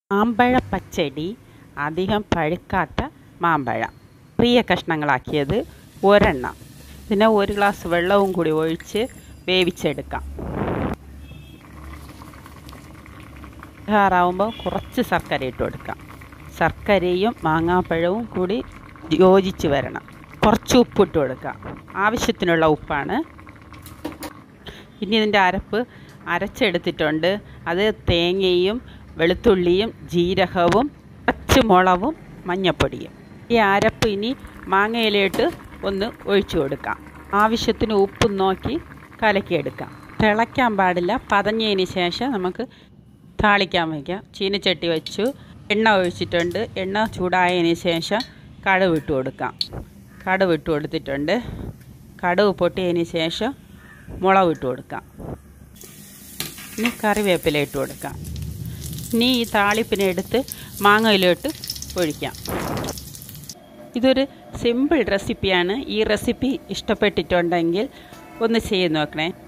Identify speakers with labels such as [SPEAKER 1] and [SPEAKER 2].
[SPEAKER 1] മാമ്പഴ പച്ചടി അധികം പഴുക്കാത്ത മാമ്പഴം ചെറിയ കഷ്ണങ്ങളാക്കിയത് ഒരെണ്ണം പിന്നെ ഒരു ഗ്ലാസ് വെള്ളവും കൂടി ഒഴിച്ച് വേവിച്ചെടുക്കാം ആറാവുമ്പോൾ കുറച്ച് ശർക്കര ഇട്ട് കൊടുക്കാം ശർക്കരയും മാങ്ങാപ്പഴവും കൂടി യോജിച്ച് വരണം കുറച്ച് ഉപ്പിട്ട് കൊടുക്കാം ആവശ്യത്തിനുള്ള ഉപ്പാണ് ഇനി ഇതിൻ്റെ അരപ്പ് അരച്ചെടുത്തിട്ടുണ്ട് അത് തേങ്ങയും വെളുത്തുള്ളിയും ജീരകവും പച്ചമുളകും മഞ്ഞപ്പൊടിയും ഈ അരപ്പ് ഇനി മാങ്ങയിലിട്ട് ഒന്ന് ഒഴിച്ചു കൊടുക്കാം ആവശ്യത്തിന് ഉപ്പും നോക്കി കലക്കിയെടുക്കാം തിളയ്ക്കാൻ പാടില്ല പതഞ്ഞതിന് ശേഷം നമുക്ക് താളിക്കാൻ വയ്ക്കാം ചീനച്ചട്ടി വെച്ചു എണ്ണ ഒഴിച്ചിട്ടുണ്ട് എണ്ണ ചൂടായതിന് ശേഷം കടുവ് ഇട്ട് കൊടുക്കാം കടുവ് ഇട്ട് കൊടുത്തിട്ടുണ്ട് കടുവ് പൊട്ടിയതിന് ശേഷം മുളക് ഇട്ട് കൊടുക്കാം ഇനി കറിവേപ്പില ഇട്ട് കൊടുക്കാം ഇനി ഈ താളിപ്പിനെ എടുത്ത് മാങ്ങയിലോട്ട് ഒഴിക്കാം ഇതൊരു സിമ്പിൾ റെസിപ്പിയാണ് ഈ റെസിപ്പി ഇഷ്ടപ്പെട്ടിട്ടുണ്ടെങ്കിൽ ഒന്ന് ചെയ്ത് നോക്കണേ